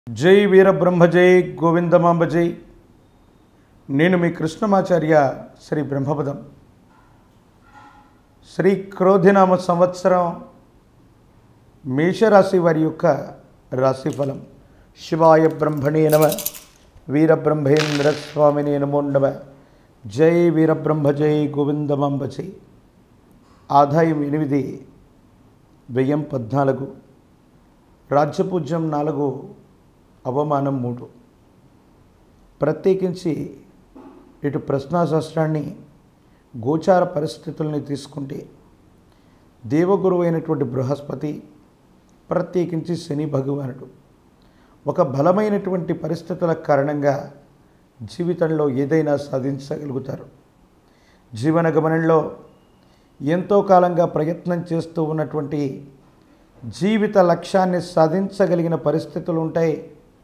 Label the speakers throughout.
Speaker 1: జై వీరబ్రహ్మ జై గోవిందమాంబ జై నేను మీ కృష్ణమాచార్య శ్రీ బ్రహ్మపదం శ్రీ క్రోధినామ సంవత్సరం మేషరాశి వారి యొక్క రాశిఫలం శివాయ బ్రహ్మణే నమ వీరబ్రహ్మేంద్ర స్వామినే నమో నమ జై వీరబ్రహ్మ జై గోవిందమాంబ జై ఆదాయం ఎనిమిది వ్యయం పద్నాలుగు రాజ్యపూజ్యం నాలుగు అవమానం మూడు ప్రత్యేకించి ఇటు ప్రశ్నాశాస్త్రాన్ని గోచార పరిస్థితుల్ని తీసుకుంటే దేవగురువు అయినటువంటి బృహస్పతి ప్రత్యేకించి శని భగవానుడు ఒక బలమైనటువంటి పరిస్థితుల కారణంగా జీవితంలో ఏదైనా సాధించగలుగుతారు జీవన గమనంలో ఎంతో కాలంగా ప్రయత్నం చేస్తూ ఉన్నటువంటి జీవిత లక్ష్యాన్ని సాధించగలిగిన పరిస్థితులు ఉంటాయి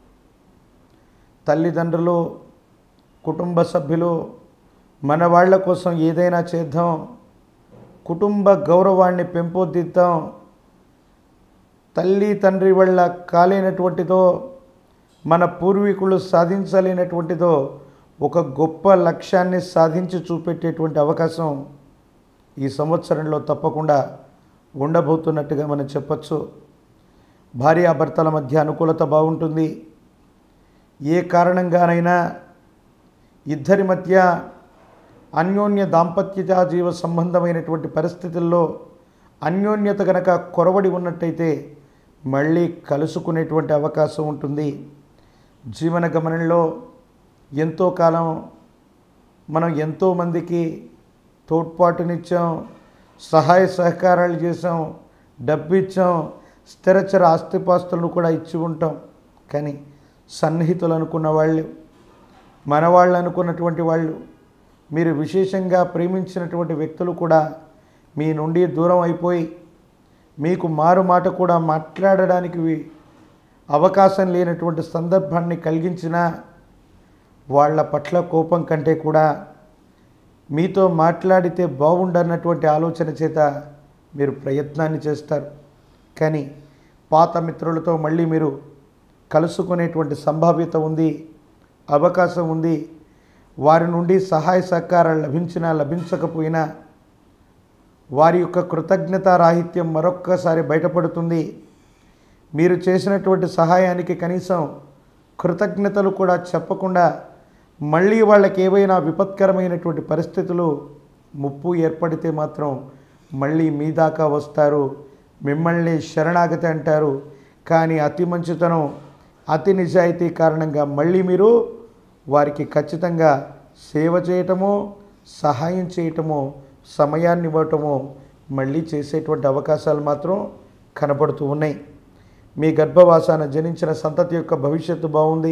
Speaker 1: తల్లిదండ్రులు కుటుంబ సభ్యులు మన వాళ్ళ కోసం ఏదైనా చేద్దాం కుటుంబ గౌరవాన్ని పెంపొందిద్దాం తల్లి తండ్రి వల్ల కాలేనటువంటిదో మన పూర్వీకులు సాధించలేనటువంటిదో ఒక గొప్ప లక్ష్యాన్ని సాధించి చూపెట్టేటువంటి అవకాశం ఈ సంవత్సరంలో తప్పకుండా ఉండబోతున్నట్టుగా మనం చెప్పచ్చు భార్యాభర్తల మధ్య అనుకూలత బాగుంటుంది ఏ కారణంగానైనా ఇద్దరి మధ్య అన్యోన్య దాంపత్యత జీవ సంబంధమైనటువంటి పరిస్థితుల్లో అన్యోన్యత గనక కొరవడి ఉన్నట్టయితే మళ్ళీ కలుసుకునేటువంటి అవకాశం ఉంటుంది జీవన గమనంలో ఎంతో కాలం మనం ఎంతోమందికి తోడ్పాటునిచ్చాం సహాయ సహకారాలు చేసాం డబ్బు ఇచ్చాం స్థిరచర ఆస్తిపాస్తులను కూడా ఇచ్చి ఉంటాం కానీ సన్నిహితులు అనుకున్న వాళ్ళు మన వాళ్ళు అనుకున్నటువంటి వాళ్ళు మీరు విశేషంగా ప్రేమించినటువంటి వ్యక్తులు కూడా మీ నుండి దూరం అయిపోయి మీకు మారు మాట కూడా మాట్లాడడానికి వి- అవకాశం లేనటువంటి సందర్భాన్ని కలిగించిన వాళ్ళ పట్ల కోపం కంటే కూడా మీతో మాట్లాడితే బాగుండన్నటువంటి ఆలోచన చేత మీరు ప్రయత్నాన్ని చేస్తారు కానీ పాత మిత్రులతో మళ్ళీ మీరు కలుసుకునేటువంటి సంభావ్యత ఉంది అవకాశం ఉంది వారి నుండి సహాయ సహకారాలు లభించినా లభించకపోయినా వారి యొక్క కృతజ్ఞతారాహిత్యం మరొక్కసారి బయటపడుతుంది మీరు చేసినటువంటి సహాయానికి కనీసం కృతజ్ఞతలు కూడా చెప్పకుండా మళ్ళీ వాళ్ళకి ఏవైనా విపత్కరమైనటువంటి పరిస్థితులు ముప్పు ఏర్పడితే మాత్రం మళ్ళీ మీ దాకా వస్తారు మిమ్మల్ని శరణాగతి అంటారు కానీ అతి మంచితనం అతి నిజాయితీ కారణంగా మళ్ళీ మీరు వారికి ఖచ్చితంగా సేవ చేయటమో సహాయం చేయటమో సమయాన్ని ఇవ్వటమో మళ్ళీ చేసేటువంటి అవకాశాలు మాత్రం కనబడుతూ ఉన్నాయి మీ గర్భవాసాన జనించిన సంతతి యొక్క భవిష్యత్తు బాగుంది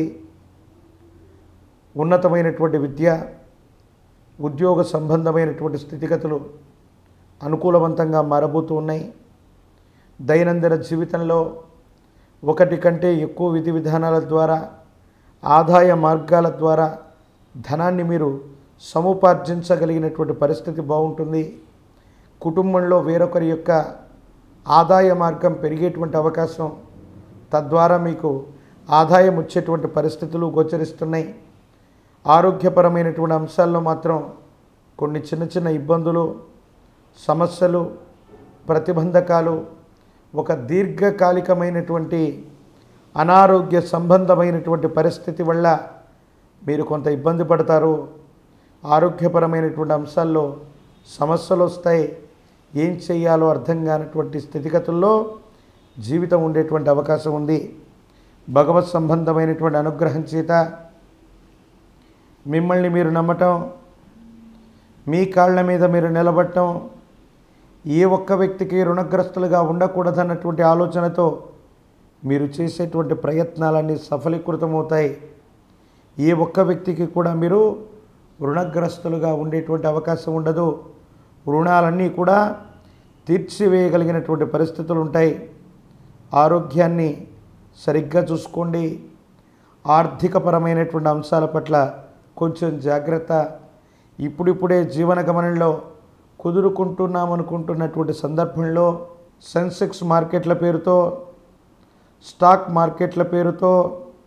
Speaker 1: ఉన్నతమైనటువంటి విద్య ఉద్యోగ సంబంధమైనటువంటి స్థితిగతులు అనుకూలవంతంగా మారబోతూ ఉన్నాయి దైనందిన జీవితంలో ఒకటి కంటే ఎక్కువ విధి విధానాల ద్వారా ఆదాయ మార్గాల ద్వారా ధనాన్ని మీరు సముపార్జించగలిగినటువంటి పరిస్థితి బాగుంటుంది కుటుంబంలో వేరొకరి యొక్క ఆదాయ మార్గం పెరిగేటువంటి అవకాశం తద్వారా మీకు ఆదాయం వచ్చేటువంటి పరిస్థితులు గోచరిస్తున్నాయి ఆరోగ్యపరమైనటువంటి అంశాల్లో మాత్రం కొన్ని చిన్న చిన్న ఇబ్బందులు సమస్యలు ప్రతిబంధకాలు ఒక దీర్ఘకాలికమైనటువంటి అనారోగ్య సంబంధమైనటువంటి పరిస్థితి వల్ల మీరు కొంత ఇబ్బంది పడతారు ఆరోగ్యపరమైనటువంటి అంశాల్లో సమస్యలు వస్తాయి ఏం చేయాలో అర్థం కానటువంటి స్థితిగతుల్లో జీవితం ఉండేటువంటి అవకాశం ఉంది భగవత్ సంబంధమైనటువంటి అనుగ్రహం చేత మిమ్మల్ని మీరు నమ్మటం మీ కాళ్ళ మీద మీరు నిలబడటం ఏ ఒక్క వ్యక్తికి రుణగ్రస్తులుగా ఉండకూడదన్నటువంటి ఆలోచనతో మీరు చేసేటువంటి ప్రయత్నాలన్నీ సఫలీకృతమవుతాయి ఏ ఒక్క వ్యక్తికి కూడా మీరు రుణగ్రస్తులుగా ఉండేటువంటి అవకాశం ఉండదు రుణాలన్నీ కూడా తీర్చివేయగలిగినటువంటి పరిస్థితులు ఉంటాయి ఆరోగ్యాన్ని సరిగ్గా చూసుకోండి ఆర్థికపరమైనటువంటి అంశాల పట్ల కొంచెం జాగ్రత్త ఇప్పుడిప్పుడే జీవన గమనంలో కుదురుకుంటున్నామనుకుంటున్నటువంటి సందర్భంలో సెన్సెక్స్ మార్కెట్ల పేరుతో స్టాక్ మార్కెట్ల పేరుతో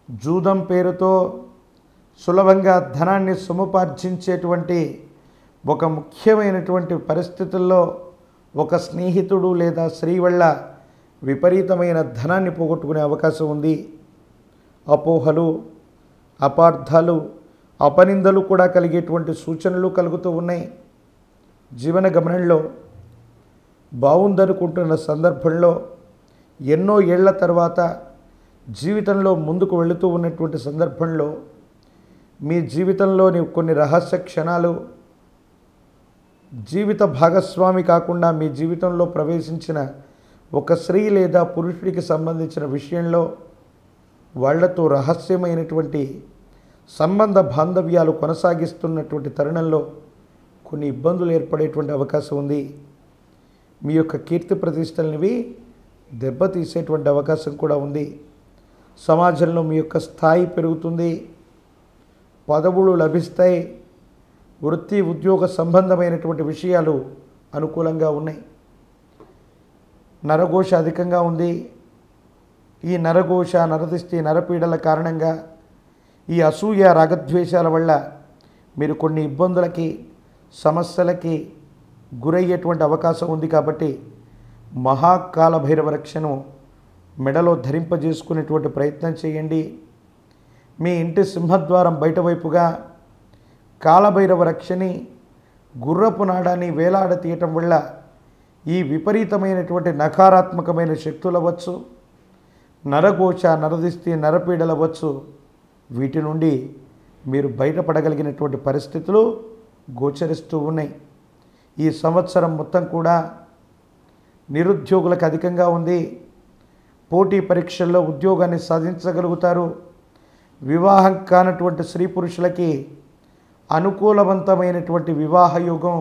Speaker 1: జూదం పేరుతో సులభంగా ధనాన్ని సముపార్జించేటువంటి ఒక ముఖ్యమైనటువంటి పరిస్థితుల్లో ఒక స్నేహితుడు లేదా స్త్రీ వల్ల విపరీతమైన ధనాన్ని పోగొట్టుకునే అవకాశం ఉంది అపోహలు అపార్థాలు అపనిందలు కూడా కలిగేటువంటి సూచనలు కలుగుతూ ఉన్నాయి జీవన గమనంలో బాగుందనుకుంటున్న సందర్భంలో ఎన్నో ఏళ్ల తర్వాత జీవితంలో ముందుకు వెళుతూ ఉన్నటువంటి సందర్భంలో మీ జీవితంలోని కొన్ని రహస్య క్షణాలు జీవిత భాగస్వామి కాకుండా మీ జీవితంలో ప్రవేశించిన ఒక స్త్రీ లేదా పురుషుడికి సంబంధించిన విషయంలో వాళ్లతో రహస్యమైనటువంటి సంబంధ బాంధవ్యాలు కొనసాగిస్తున్నటువంటి తరుణంలో కొన్ని ఇబ్బందులు ఏర్పడేటువంటి అవకాశం ఉంది మీ యొక్క కీర్తి ప్రతిష్టలనివి దెబ్బతీసేటువంటి అవకాశం కూడా ఉంది సమాజంలో మీ యొక్క స్థాయి పెరుగుతుంది పదవులు లభిస్తాయి వృత్తి ఉద్యోగ సంబంధమైనటువంటి విషయాలు అనుకూలంగా ఉన్నాయి నరఘోష అధికంగా ఉంది ఈ నరఘోష నరదిష్టి నరపీడల కారణంగా ఈ అసూయ రాగద్వేషాల వల్ల మీరు కొన్ని ఇబ్బందులకి సమస్యలకి గురయ్యేటువంటి అవకాశం ఉంది కాబట్టి మహాకాల భైరవ రక్షను మెడలో ధరింపజేసుకునేటువంటి ప్రయత్నం చేయండి మీ ఇంటి సింహద్వారం బయట వైపుగా కాలభైరవ రక్షని గుర్రపు నాడాన్ని వేలాడ తీయటం వల్ల ఈ విపరీతమైనటువంటి నకారాత్మకమైన శక్తులవచ్చు నరఘోష నరదిష్టి నరపీడలవచ్చు వీటి నుండి మీరు బయటపడగలిగినటువంటి పరిస్థితులు గోచరిస్తూ ఉన్నాయి ఈ సంవత్సరం మొత్తం కూడా నిరుద్యోగులకు అధికంగా ఉంది పోటీ పరీక్షల్లో ఉద్యోగాన్ని సాధించగలుగుతారు వివాహం కానటువంటి స్త్రీ పురుషులకి అనుకూలవంతమైనటువంటి వివాహ యుగం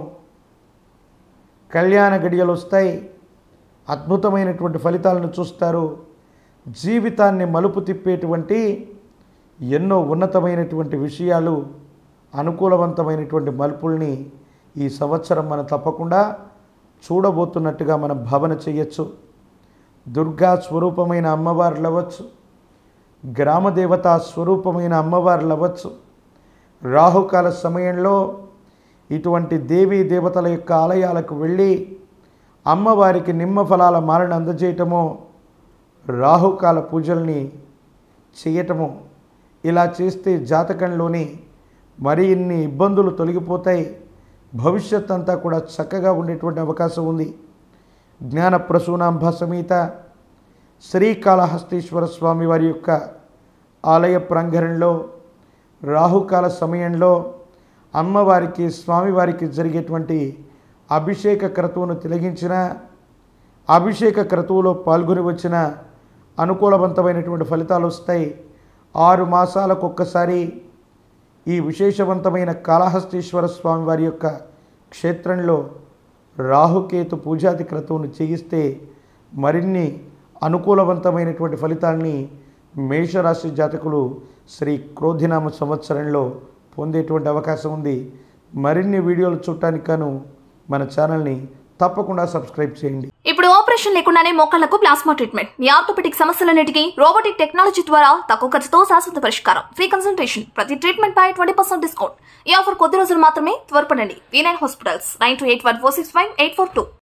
Speaker 1: కళ్యాణ గడియలు వస్తాయి అద్భుతమైనటువంటి ఫలితాలను చూస్తారు జీవితాన్ని మలుపు తిప్పేటువంటి ఎన్నో ఉన్నతమైనటువంటి విషయాలు అనుకూలవంతమైనటువంటి మలుపుల్ని ఈ సంవత్సరం మనం తప్పకుండా చూడబోతున్నట్టుగా మనం భావన చేయొచ్చు దుర్గా స్వరూపమైన అమ్మవార్లు అవ్వచ్చు గ్రామదేవత స్వరూపమైన అమ్మవార్లు అవ్వచ్చు రాహుకాల సమయంలో ఇటువంటి దేవీ దేవతల యొక్క ఆలయాలకు వెళ్ళి అమ్మవారికి నిమ్మ ఫలాల మాలను అందజేయటము రాహుకాల పూజల్ని చేయటము ఇలా చేస్తే జాతకంలోని మరి ఇన్ని ఇబ్బందులు తొలగిపోతాయి భవిష్యత్ అంతా కూడా చక్కగా ఉండేటువంటి అవకాశం ఉంది జ్ఞాన ప్రసూనాంబ సమేత శ్రీకాళహస్తీశ్వర స్వామి వారి యొక్క ఆలయ ప్రాంగణంలో రాహుకాల సమయంలో అమ్మవారికి స్వామివారికి జరిగేటువంటి అభిషేక క్రతువును తిలగించిన అభిషేక క్రతువులో పాల్గొని వచ్చిన అనుకూలవంతమైనటువంటి ఫలితాలు వస్తాయి ఆరు మాసాలకు ఒక్కసారి ఈ విశేషవంతమైన కాళహస్తీశ్వర స్వామి వారి యొక్క క్షేత్రంలో రాహుకేతు పూజాది క్రతువును చేయిస్తే మరిన్ని అనుకూలవంతమైనటువంటి ఫలితాల్ని మేషరాశి జాతకులు శ్రీ క్రోధినామ సంవత్సరంలో పొందేటువంటి అవకాశం ఉంది మరిన్ని వీడియోలు చూడటానికి గాను మన ఛానల్ని తప్పకుండా సబ్స్క్రైబ్ చేయండి
Speaker 2: ఇప్పుడు ఆపరేషన్ లేకుండానే మోకాళ్లకు ప్లాస్మా ట్రీట్మెంట్ మీ ఆర్థోపెటిక్ సమస్యలన్నిటికీ రోబోటిక్ టెక్నాలజీ ద్వారా తక్కువ ఖర్చుతో శాశ్వత పరిష్కారం ఫ్రీ కన్సల్టేషన్ ప్రతి ట్రీట్మెంట్ పై ట్వంటీ పర్సెంట్ డిస్కౌంట్ ఈ ఆఫర్ కొద్ది రోజులు మాత్రమే త్వరపడండి V nine hospitals nine two eight one four six five eight four two